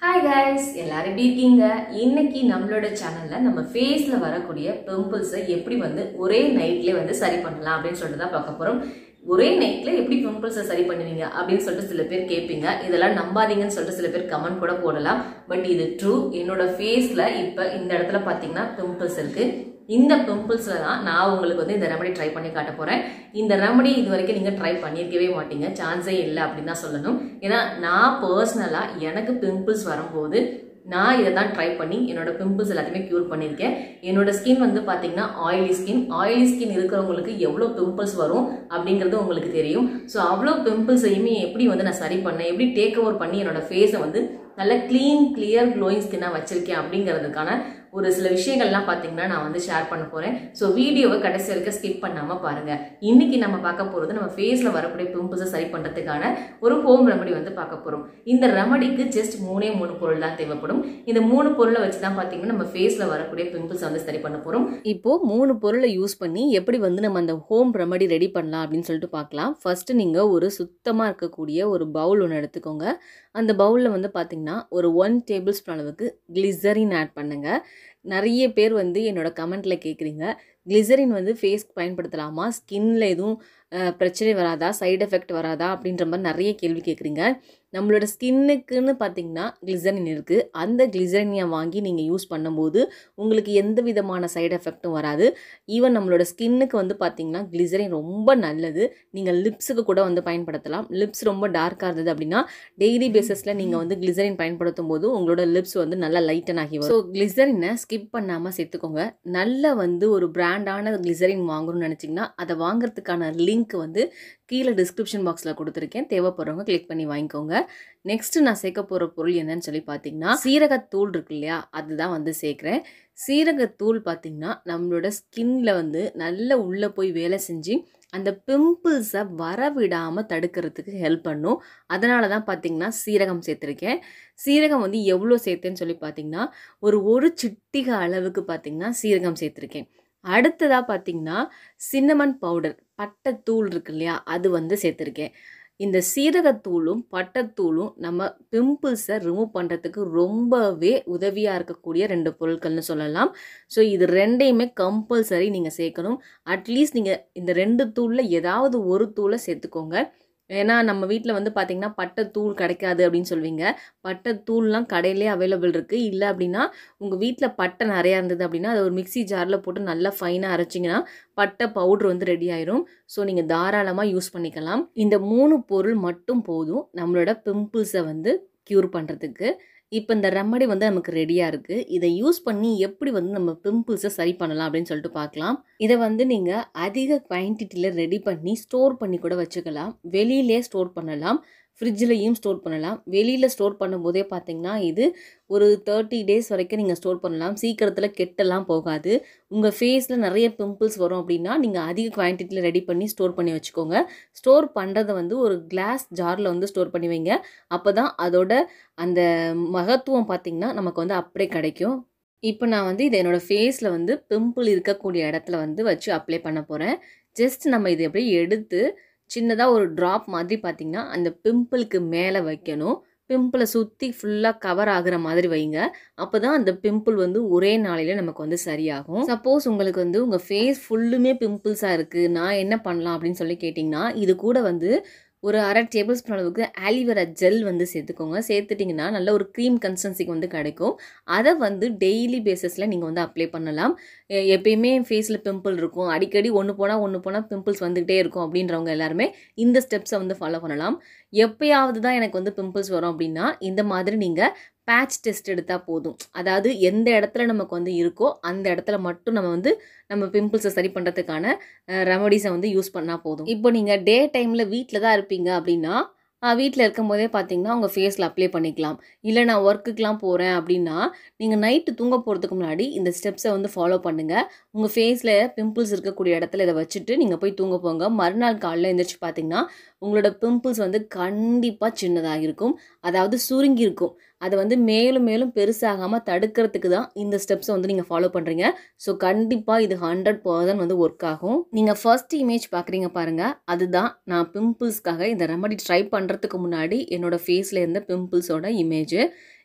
hi guys எல்லாரும் எப்படி இருக்கீங்க இன்னைக்கு நம்மளோட சேனல்ல நம்ம ஃபேஸ்ல வரக்கூடிய பிம்பிள்ஸை எப்படி வந்து ஒரே நைட்ல வந்து சரி பண்ணலாம் அப்படின்னு சொல்லிட்டு தான் பார்க்க போறோம் ஒரே நைட்ல எப்படி பிம்பிள்ஸை சரி பண்ணுவீங்க அப்படின்னு சொல்லிட்டு சில பேர் கேட்பீங்க இதெல்லாம் நம்பாதீங்கன்னு சொல்லிட்டு சில பேர் கமெண்ட் கூட போடலாம் பட் இது ட்ரூ என்னோட ஃபேஸ்ல இப்ப இந்த இடத்துல பாத்தீங்கன்னா பிம்பிள்ஸ் இருக்கு இந்த பிம்பிள்ஸ்ல தான் நான் உங்களுக்கு வந்து இந்த ரெமடி ட்ரை பண்ணி காட்ட போறேன் இந்த ரெமடி இது வரைக்கும் நீங்க ட்ரை பண்ணியிருக்கவே மாட்டீங்க சான்ஸே இல்லை அப்படின்னு தான் சொல்லணும் ஏன்னா நான் பர்சனலா எனக்கு பிம்பிள்ஸ் வரும்போது நான் இதை தான் ட்ரை பண்ணி என்னோட பிம்பிள்ஸ் எல்லாத்தையுமே க்யூர் பண்ணியிருக்கேன் என்னோட ஸ்கின் வந்து பார்த்தீங்கன்னா ஆயிலி ஸ்கின் ஆயிலி ஸ்கின் இருக்கிறவங்களுக்கு எவ்வளோ பிம்பிள்ஸ் வரும் அப்படிங்கிறது உங்களுக்கு தெரியும் ஸோ அவ்வளோ பிம்பிள்ஸையுமே எப்படி வந்து நான் சரி பண்ணேன் எப்படி டேக் ஓவர் பண்ணி என்னோட ஃபேஸை வந்து நல்ல க்ளீன் கிளியர் க்ளோயிங் ஸ்கின்னாக வச்சிருக்கேன் அப்படிங்கிறதுக்கான ஒரு சில விஷயங்கள்லாம் பார்த்தீங்கன்னா நான் வந்து ஷேர் பண்ண போகிறேன் ஸோ வீடியோவை கடைசி வரைக்கும் ஸ்கிப் பண்ணாமல் பாருங்கள் இன்னைக்கு நம்ம பார்க்க போகிறது நம்ம ஃபேஸில் வரக்கூடிய பிம்பிள்ஸை சரி பண்ணுறதுக்கான ஒரு ஹோம் ரெமடி வந்து பார்க்க போகிறோம் இந்த ரெமடிக்கு ஜஸ்ட் மூணே மூணு பொருள் தான் தேவைப்படும் இந்த மூணு பொருளை வச்சு தான் பார்த்தீங்கன்னா நம்ம ஃபேஸில் வரக்கூடிய பிம்பிள்ஸை வந்து சரி பண்ண போகிறோம் இப்போ மூணு பொருளை யூஸ் பண்ணி எப்படி வந்து நம்ம அந்த ஹோம் ரெமடி ரெடி பண்ணலாம் அப்படின்னு சொல்லிட்டு பார்க்கலாம் ஃபர்ஸ்ட் நீங்கள் ஒரு சுத்தமாக இருக்கக்கூடிய ஒரு பவுல் ஒன்று எடுத்துக்கோங்க அந்த பவுலில் வந்து பார்த்தீங்கன்னா ஒரு ஒன் டேபிள் ஸ்பூன் அளவுக்கு கிளிசரின் ஆட் பண்ணுங்க நிறைய பேர் வந்து என்னோட கமெண்ட்டில் கேட்குறீங்க கிளிசரின் வந்து ஃபேஸ்க்கு பயன்படுத்தலாமா ஸ்கின்ல எதுவும் அஹ், பிரச்சனை வராதா சைடு எஃபெக்ட் வராதா அப்படின்ற மாதிரி நிறைய கேள்வி கேட்குறீங்க நம்மளோட ஸ்கின்னுக்குன்னு பார்த்தீங்கன்னா கிளிசரின் இருக்குது அந்த கிளிசரினை வாங்கி நீங்கள் யூஸ் பண்ணும்போது உங்களுக்கு எந்த விதமான சைடு எஃபெக்ட்டும் வராது ஈவன் நம்மளோட ஸ்கின்னுக்கு வந்து பார்த்தீங்கன்னா கிளிசரின் ரொம்ப நல்லது நீங்கள் லிப்ஸுக்கு கூட வந்து பயன்படுத்தலாம் லிப்ஸ் ரொம்ப டார்க்காக இருந்தது அப்படின்னா டெய்லி பேசிஸில் நீங்கள் வந்து கிளிசரின் பயன்படுத்தும் போது உங்களோட லிப்ஸ் வந்து நல்லா லைட்டன் ஆகி வரும் ஸோ கிளிசரினை ஸ்கிப் பண்ணாமல் சேர்த்துக்கோங்க நல்ல வந்து ஒரு பிராண்டான கிளிசரின் வாங்கணும்னு நினச்சிங்கன்னா அதை வாங்குறதுக்கான லிங்க் வந்து கீழே டிஸ்கிரிப்ஷன் பாக்ஸில் கொடுத்துருக்கேன் தேவைப்படுறவங்க கிளிக் பண்ணி வாங்கிக்கோங்க நெக்ஸ்ட் நான் சேர்க்க போகிற பொருள் என்னன்னு சொல்லி பார்த்தீங்கன்னா சீரகத்தூள் இருக்கு இல்லையா அதுதான் வந்து சேர்க்குறேன் சீரகத்தூள் பார்த்தீங்கன்னா நம்மளோட ஸ்கின்ல வந்து நல்ல உள்ளே போய் வேலை செஞ்சு அந்த பிம்பிள்ஸை வரவிடாமல் தடுக்கிறதுக்கு ஹெல்ப் பண்ணும் அதனால தான் பார்த்தீங்கன்னா சீரகம் சேர்த்துருக்கேன் சீரகம் வந்து எவ்வளோ சேர்த்தேன்னு சொல்லி பார்த்தீங்கன்னா ஒரு ஒரு சிட்டிகை அளவுக்கு பார்த்தீங்கன்னா சீரகம் சேர்த்துருக்கேன் அடுத்ததாக பார்த்தீங்கன்னா சின்னமன் பவுடர் பட்டைத்தூள் இருக்கு இல்லையா அது வந்து சேர்த்துருக்கேன் இந்த சீரகத்தூளும் பட்டைத்தூளும் நம்ம பிம்பிள்ஸை ரிமூவ் பண்ணுறதுக்கு ரொம்பவே உதவியாக இருக்கக்கூடிய ரெண்டு பொருட்கள்னு சொல்லலாம் ஸோ இது ரெண்டையுமே கம்பல்சரி நீங்கள் சேர்க்கணும் அட்லீஸ்ட் நீங்கள் இந்த ரெண்டு தூளில் ஏதாவது ஒரு தூளை சேர்த்துக்கோங்க ஏன்னா நம்ம வீட்டில் வந்து பார்த்திங்கன்னா பட்டைத்தூள் கிடைக்காது அப்படின்னு சொல்வீங்க பட்டைத்தூள்லாம் கடையிலே அவைலபிள் இருக்குது இல்லை அப்படின்னா உங்கள் வீட்டில் பட்டை நிறையா இருந்தது அப்படின்னா அதை ஒரு மிக்ஸி ஜாரில் போட்டு நல்லா ஃபைனாக அரைச்சிங்கன்னா பட்டை பவுட்ரு வந்து ரெடி ஆயிரும் ஸோ நீங்கள் தாராளமாக யூஸ் பண்ணிக்கலாம் இந்த மூணு பொருள் மட்டும் போதும் நம்மளோட பிம்பிள்ஸை வந்து க்யூர் பண்ணுறதுக்கு இப்போ இந்த ரெமடி வந்து நமக்கு ரெடியாக இருக்குது இதை யூஸ் பண்ணி எப்படி வந்து நம்ம பிம்பிள்ஸை சரி பண்ணலாம் அப்படின்னு சொல்லிட்டு பார்க்கலாம் இதை வந்து நீங்கள் அதிக குவான்டிட்டியில் ரெடி பண்ணி ஸ்டோர் பண்ணி கூட வச்சுக்கலாம் வெளியிலே ஸ்டோர் பண்ணலாம் ஃப்ரிட்ஜ்லேயும் ஸ்டோர் பண்ணலாம் வெளியில் ஸ்டோர் பண்ணும்போதே பார்த்தீங்கன்னா இது ஒரு தேர்ட்டி டேஸ் வரைக்கும் நீங்கள் ஸ்டோர் பண்ணலாம் சீக்கிரத்தில் கெட்டெல்லாம் போகாது உங்கள் ஃபேஸில் நிறைய பிம்பிள்ஸ் வரும் அப்படின்னா நீங்கள் அதிக குவான்டிட்டியில் ரெடி பண்ணி ஸ்டோர் பண்ணி வச்சுக்கோங்க ஸ்டோர் பண்ணுறதை வந்து ஒரு கிளாஸ் ஜாரில் வந்து ஸ்டோர் பண்ணி வைங்க அப்போ தான் அதோட அந்த மகத்துவம் பார்த்திங்கன்னா நமக்கு வந்து அப்படியே கிடைக்கும் இப்போ நான் வந்து இது என்னோடய ஃபேஸில் வந்து பிம்பிள் இருக்கக்கூடிய இடத்துல வந்து வச்சு அப்ளை பண்ண போகிறேன் ஜஸ்ட் நம்ம இதை அப்படியே எடுத்து சின்னதாக ஒரு ட்ராப் மாதிரி பார்த்திங்கன்னா அந்த பிம்பிளுக்கு மேலே வைக்கணும் பிம்பிளை சுற்றி ஃபுல்லாக கவர் ஆகுற மாதிரி வைங்க அப்போ தான் அந்த பிம்பிள் வந்து ஒரே நாளையில் நமக்கு வந்து சரியாகும் சப்போஸ் உங்களுக்கு வந்து உங்கள் ஃபேஸ் ஃபுல்லுமே பிம்பிள்ஸாக இருக்குது நான் என்ன பண்ணலாம் அப்படின்னு சொல்லி கேட்டிங்கன்னா இது கூட வந்து ஒரு அரை டேபிள் ஸ்பூன் அளவுக்கு ஆலிவேரா ஜெல் வந்து சேர்த்துக்கோங்க சேர்த்துட்டிங்கன்னா நல்ல ஒரு க்ரீம் கன்சிஸ்டன்சிக்கு வந்து கிடைக்கும் அதை வந்து டெய்லி பேசிஸில் நீங்கள் வந்து அப்ளை பண்ணலாம் எ- எப்பயுமே ஃபேஸில் பிம்பிள் இருக்கும் அடிக்கடி ஒன்று போனால் ஒன்று போனால் பிம்பிள்ஸ் வந்துகிட்டே இருக்கும் அப்படின்றவங்க எல்லாருமே இந்த ஸ்டெப்ஸை வந்து ஃபாலோ பண்ணலாம் எப்பயாவது தான் எனக்கு வந்து பிம்பிள்ஸ் வரும் அப்படின்னா இந்த மாதிரி நீங்கள் பேட்ச் டெஸ்ட் எடுத்தால் போதும் அதாவது எந்த இடத்துல நமக்கு வந்து இருக்கோ அந்த இடத்துல மட்டும் நம்ம வந்து நம்ம பிம்பிள்ஸை சரி பண்ணுறதுக்கான ரெமடிஸை வந்து யூஸ் பண்ணால் போதும் இப்போ நீங்கள் டே டைமில் வீட்டில் தான் இருப்பீங்க அப்படின்னா வீட்டில் இருக்கும் போதே பார்த்தீங்கன்னா உங்கள் ஃபேஸில் அப்ளை பண்ணிக்கலாம் இல்லை நான் ஒர்க்குக்கெலாம் போகிறேன் அப்படின்னா நீங்கள் நைட்டு தூங்க போகிறதுக்கு முன்னாடி இந்த ஸ்டெப்ஸை வந்து ஃபாலோ பண்ணுங்கள் உங்கள் ஃபேஸில் பிம்பிள்ஸ் இருக்கக்கூடிய இடத்துல இதை வச்சுட்டு நீங்கள் போய் தூங்க போங்க மறுநாள் காலையில் எழுந்திரிச்சு பார்த்தீங்கன்னா உங்களோட பிம்பிள்ஸ் வந்து கண்டிப்பாக சின்னதாக இருக்கும் அதாவது சுருங்கி இருக்கும் அதை வந்து மேலும் மேலும் பெருசாகாமல் தடுக்கிறதுக்கு தான் இந்த ஸ்டெப்ஸை வந்து நீங்கள் ஃபாலோ பண்ணுறீங்க ஸோ கண்டிப்பாக இது ஹண்ட்ரட் பர்சன்ட் வந்து ஒர்க் ஆகும் நீங்கள் ஃபர்ஸ்ட் இமேஜ் பார்க்குறீங்க பாருங்கள் அதுதான் நான் பிம்பிள்ஸ்க்காக இந்த ரெமடி ட்ரை பண்ணுறதுக்கு முன்னாடி என்னோட ஃபேஸில் இருந்த பிம்பிள்ஸோட இமேஜ்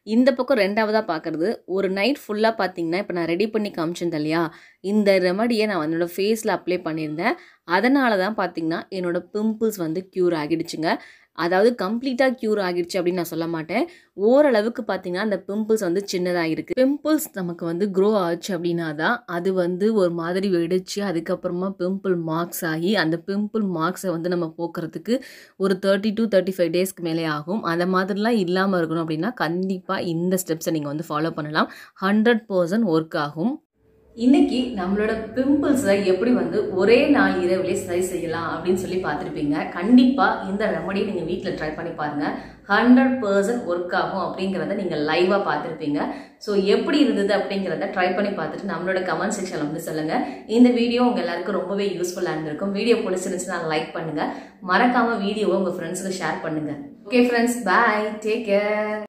இந்த பக்கம் ரெண்டாவதாக பார்க்குறது ஒரு நைட் ஃபுல்லாக பார்த்தீங்கன்னா இப்போ நான் ரெடி பண்ணி காமிச்சிருந்தேன் இல்லையா இந்த ரெமடியை நான் என்னோடய ஃபேஸில் அப்ளை பண்ணியிருந்தேன் அதனால தான் பார்த்தீங்கன்னா என்னோடய பிம்பிள்ஸ் வந்து க்யூர் ஆகிடுச்சுங்க அதாவது கம்ப்ளீட்டாக க்யூர் ஆகிடுச்சு அப்படின்னு நான் சொல்ல மாட்டேன் ஓரளவுக்கு பார்த்தீங்கன்னா அந்த பிம்பிள்ஸ் வந்து சின்னதாக இருக்குது பிம்பிள்ஸ் நமக்கு வந்து க்ரோ ஆச்சு அப்படின்னா தான் அது வந்து ஒரு மாதிரி வெடிச்சு அதுக்கப்புறமா பிம்பிள் மார்க்ஸ் ஆகி அந்த பிம்பிள் மார்க்ஸை வந்து நம்ம போக்குறதுக்கு ஒரு தேர்ட்டி டு தேர்ட்டி ஃபைவ் டேஸ்க்கு மேலே ஆகும் அந்த மாதிரிலாம் இல்லாமல் இருக்கணும் அப்படின்னா கண்டிப்பாக இந்த ஸ்டெப்ஸை நீங்கள் வந்து ஃபாலோ பண்ணலாம் ஹண்ட்ரட் பர்சன்ட் ஒர்க் ஆகும் இன்னைக்கு நம்மளோட பிம்பிள்ஸை எப்படி வந்து ஒரே நாள் இரவிலே சரி செய்யலாம் அப்படின்னு சொல்லி பார்த்துருப்பீங்க கண்டிப்பா இந்த ரெமடியை நீங்க வீட்டில் ட்ரை பண்ணி பாருங்க ஹண்ட்ரட் பர்சன்ட் ஒர்க் ஆகும் அப்படிங்கிறத நீங்க லைவா பார்த்துருப்பீங்க ஸோ எப்படி இருந்தது அப்படிங்கிறத ட்ரை பண்ணி பார்த்துட்டு நம்மளோட கமெண்ட் செக்ஷன்ல வந்து சொல்லுங்க இந்த வீடியோ உங்க எல்லாருக்கும் ரொம்பவே யூஸ்ஃபுல்லா இருந்திருக்கும் வீடியோ பிடிச்சிருந்துச்சுன்னா லைக் பண்ணுங்க மறக்காம வீடியோவை உங்க ஃப்ரெண்ட்ஸுக்கு ஷேர் பண்ணுங்க okay friends bye take care